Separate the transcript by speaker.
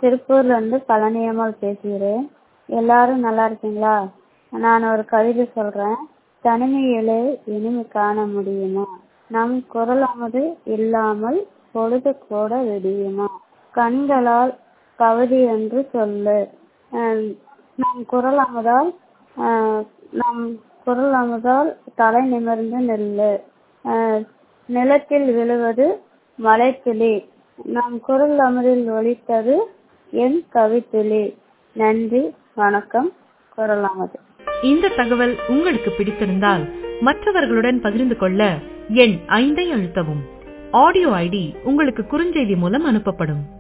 Speaker 1: திருப்பூர்ல இருந்து பழனியம்மாள் பேசுகிறேன் எல்லாரும் நல்லா இருக்கீங்களா நான் ஒரு கவிதை சொல்றேன் தனிமையிலே இனிமை காண முடியுமா நம் குரலானது இல்லாமல் பொழுது கூட விடியுமா கண்களால் கவிதை என்று சொல்லு அஹ் நம் குரல் அமுதால் ஆஹ் நம் குரல் அமுதால் தலை நிமிர்ந்து நில்லு ஆஹ் நிலத்தில் விழுவது மழைத்துளி நம் குரல் அமுதில் ஒலித்தது என் கவித்துளி நன்றி வணக்கம் குரல் அமுது
Speaker 2: இந்த தகவல் உங்களுக்கு பிடித்திருந்தால் மற்றவர்களுடன் பகிர்ந்து கொள்ள எண் ஐந்தை அழுத்தவும் ஆடியோ ஐடி உங்களுக்கு குறுஞ்செய்தி மூலம் அனுப்பப்படும்